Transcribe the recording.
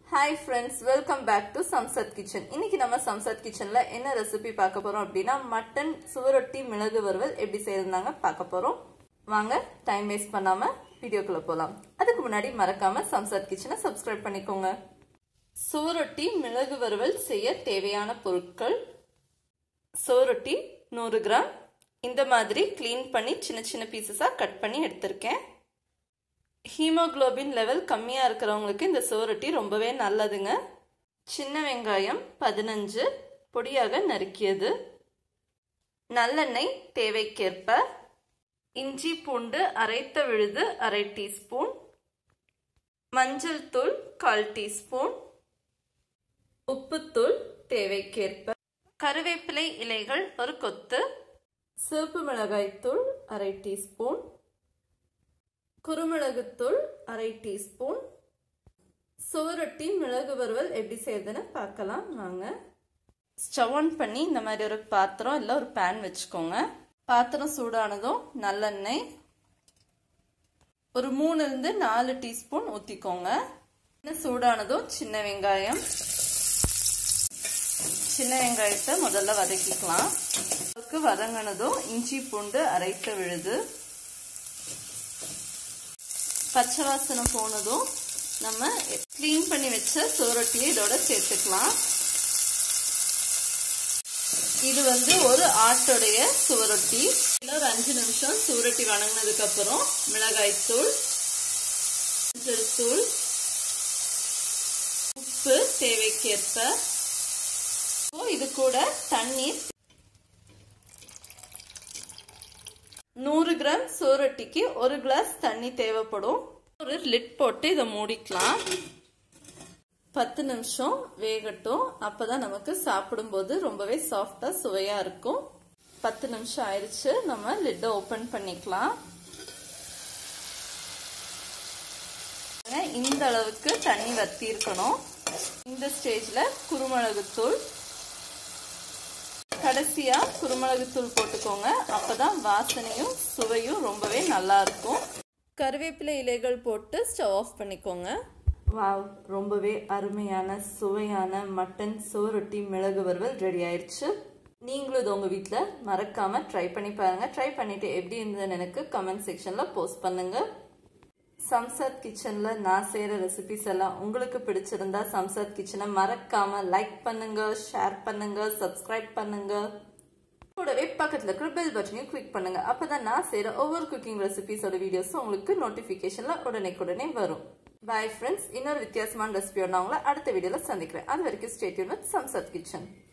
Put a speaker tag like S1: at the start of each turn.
S1: hi friends welcome back to Samsath kitchen இன்னைக்கு நம்ம சம்சத் கிச்சன்ல என்ன ரெசிபி பார்க்க போறோம் அப்படின்னா மட்டன் சுவரொட்டி மிளகு வறுவல் எப்படி செய்யறதாங்க பார்க்க போறோம் வாங்க டைம் வேஸ்ட் பண்ணாம வீடியோக்குள்ள போலாம் அதுக்கு முன்னாடி மறக்காம சம்சத் கிச்சனை சப்ஸ்கிரைப் பண்ணிக்கோங்க சுவரொட்டி மிளகு வறுவல் செய்ய தேவையான பொருட்கள் சுவரொட்டி நூறு கிராம் இந்த மாதிரி க்ளீன் பண்ணி சின்ன சின்ன பீசஸாக கட் பண்ணி எடுத்திருக்கேன் ஹீமோக்ளோபின் லெவல் கம்மியாக இருக்கிறவங்களுக்கு இந்த சுவரொட்டி ரொம்பவே நல்லதுங்க சின்ன வெங்காயம் பதினஞ்சு பொடியாக நறுக்கியது நல்லெண்ணெய் தேவைக்கேற்ப இஞ்சி பூண்டு அரைத்த விழுது அரை டீஸ்பூன் மஞ்சள் தூள் கால் டீஸ்பூன் உப்புத்தூள் தேவைக்கேற்ப கருவேப்பிலை இலைகள் ஒரு கொத்து சிவப்பு மிளகாய் தூள் அரை டீஸ்பூன் குருமிளகுத்தூள் அரை டீஸ்பூன் சுவரொட்டி மிளகு வறுவல் எப்படி செய்யுதுன்னு பார்க்கலாம் வாங்க ஸ்டவ் ஆன் பண்ணி இந்த மாதிரி ஒரு பாத்திரம் இல்லை ஒரு பேன் வச்சுக்கோங்க பாத்திரம் சூடானதும் நல்லெண்ணெய் ஒரு மூணுலேருந்து நாலு டீஸ்பூன் ஊற்றிக்கோங்க சூடானதும் சின்ன வெங்காயம் சின்ன வெங்காயத்தை முதல்ல வதக்கிக்கலாம் வதங்கினதும் இஞ்சி பூண்டு அரைத்த விழுது பச்சை வாசனை போனதும் நம்ம க்ளீன் பண்ணி வச்ச சோரொட்டியை இதோட சேர்த்துக்கலாம் இது வந்து ஒரு ஆட்டோடைய சுவரொட்டி ஒரு அஞ்சு நிமிஷம் சுவரொட்டி வணங்கினதுக்கு அப்புறம் மிளகாய் தூள் மஞ்சள் தூள் உப்பு தேவைக்கேற்ப இது கூட தண்ணீர் நூறு கிராம் சோரொட்டிக்கு ஒரு கிளாஸ் தண்ணி தேவைப்படும் ஒரு லிட் போட்டு இதை மூடிக்கலாம் பத்து நிமிஷம் வேகட்டும் அப்பதான் நமக்கு சாப்பிடும்போது ரொம்பவே சாஃப்டா சுவையா இருக்கும் பத்து நிமிஷம் ஆயிடுச்சு நம்ம லிட்டை ஓபன் பண்ணிக்கலாம் இந்த அளவுக்கு தண்ணி வத்தி இருக்கணும் இந்த ஸ்டேஜ்ல குருமிளகு தூள் கடைசியா குருமிளகு தூள் போட்டுக்கோங்க அப்பதான் வாசனையும் சுவையும் ரொம்பவே நல்லா இருக்கும் கருவேப்பிலை இலைகள் போட்டு ஸ்டவ் ஆஃப் பண்ணிக்கோங்க வாவ் ரொம்பவே அருமையான சுவையான மட்டன் சோரொட்டி மிளகு வறுவல் ரெடி ஆயிடுச்சு நீங்களும் இது உங்கள் வீட்டில் மறக்காமல் ட்ரை பண்ணி பாருங்கள் ட்ரை பண்ணிவிட்டு எப்படி இருந்ததுன்னு எனக்கு கமெண்ட் செக்ஷனில் போஸ்ட் பண்ணுங்கள் சம்சத் கிச்சனில் நான் செய்கிற ரெசிபிஸ் எல்லாம் உங்களுக்கு பிடிச்சிருந்தா சம்சத் கிச்சனை மறக்காமல் லைக் பண்ணுங்க ஷேர் பண்ணுங்க சப்ஸ்கிரைப் பண்ணுங்க கூடவே பக்கத்தில் இருக்கிற பெல் பட்டனையும் கிளிக் பண்ணுங்க அப்பதான் நான் செய்கிற ஒவ்வொரு குக்கிங் ரெசிபிஸோட வீடியோஸும் உங்களுக்கு நோட்டிஃபிகேஷனில் உடனே உடனே வரும் பாய் ஃப்ரெண்ட்ஸ் இன்னொரு வித்தியாசமான ரெசிபியோட நான் உங்களை அடுத்த வீடியோவில் சந்திக்கிறேன் அது வரைக்கும் ஸ்டேட்யூன் வித் சம்சத் கிச்சன்